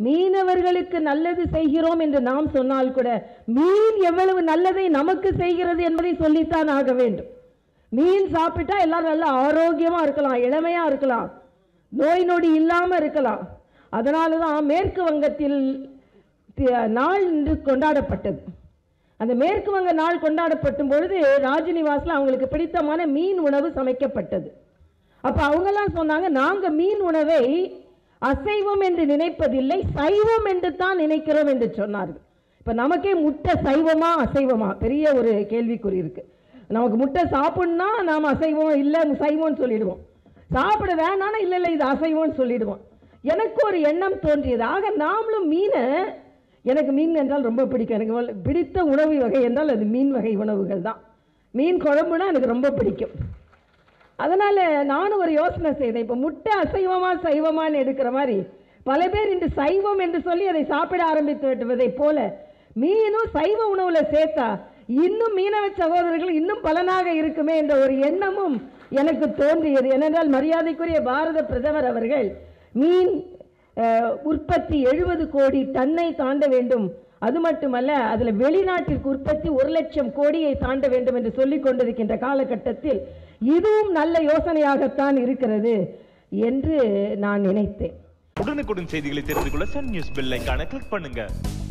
மீனவர்களுக்கு நல்லது செய்கிறோம் என்று நாம் சொன்னால் கூட மீன் எவ்வளவு நல்லதை நமக்கு செய்கிறது என்பதை சொல்லித்தான் ஆக வேண்டும் மீன் சாப்பிட்டா எல்லாரும் நல்ல ஆரோக்கியமா இருக்கலாம் இளமையா இருக்கலாம் நோய் நொடி இல்லாம இருக்கலாம் அதனால தான் மேற்கு வங்கத்தில் தி- நாள் இன்று கொண்டாடப்பட்டது அந்த மேற்கு வங்க நாள் கொண்டாடப்படும் பொழுது ராஜ்நிவாஸ்ல அவங்களுக்கு பிடித்தமான மீன் உணவு சமைக்கப்பட்டது அப்ப அவங்கெல்லாம் சொன்னாங்க நாங்க மீன் உணவை அசைவம் என்று நினைப்பதில்லை சைவம் என்று தான் நினைக்கிறோம் என்று சொன்னார்கள் இப்ப நமக்கே முட்டை சைவமா அசைவமா பெரிய ஒரு கேள்விக்குறி இருக்கு நமக்கு முட்டை சாப்பிடணும்னா நாம் அசைவம் இல்லை சைவம்னு சொல்லிடுவோம் சாப்பிட வேணாம்னா இல்லை இல்லை இது அசைவம்னு சொல்லிடுவோம் எனக்கு ஒரு எண்ணம் தோன்றியது ஆக நாமளும் மீனை எனக்கு மீன் என்றால் ரொம்ப பிடிக்கும் எனக்கு வல்- பிடித்த உணவு வகை என்றால் அது மீன் வகை உணவுகள் தான் மீன் குழம்புனா எனக்கு ரொம்ப பிடிக்கும் அதனால நானும் ஒரு யோசனை செய்தேன் இப்போ முட்டை அசைவமா சைவமான்னு எடுக்கிற மாதிரி பல பேர் இன்று சைவம் என்று சொல்லி அதை சாப்பிட ஆரம்பித்து விட்டுவதை போல மீனும் சைவ உணவுல சேர்த்தா இன்னும் மீனவ சகோதரர்கள் இன்னும் பலனாக இருக்குமே என்ற ஒரு எண்ணமும் எனக்கு தோன்றியது ஏனென்றால் மரியாதைக்குரிய பாரத பிரதமர் அவர்கள் மீன் அஹ், உற்பத்தி எழுபது கோடி டன்னை தாண்ட வேண்டும் அது மட்டுமல்ல அதுல வெளிநாட்டிற்கு உற்பத்தி ஒரு லட்சம் கோடியை தாண்ட வேண்டும் என்று சொல்லிக் கொண்டிருக்கின்ற காலகட்டத்தில் இதுவும் நல்ல யோசனையாகத்தான் இருக்கிறது என்று நான் நினைத்தேன் உடனுக்குடன் செய்திகளை தெரிந்து கொள்ள சன் நியூஸ் பெல் ஐகானை கிளிக் பண்ணுங்க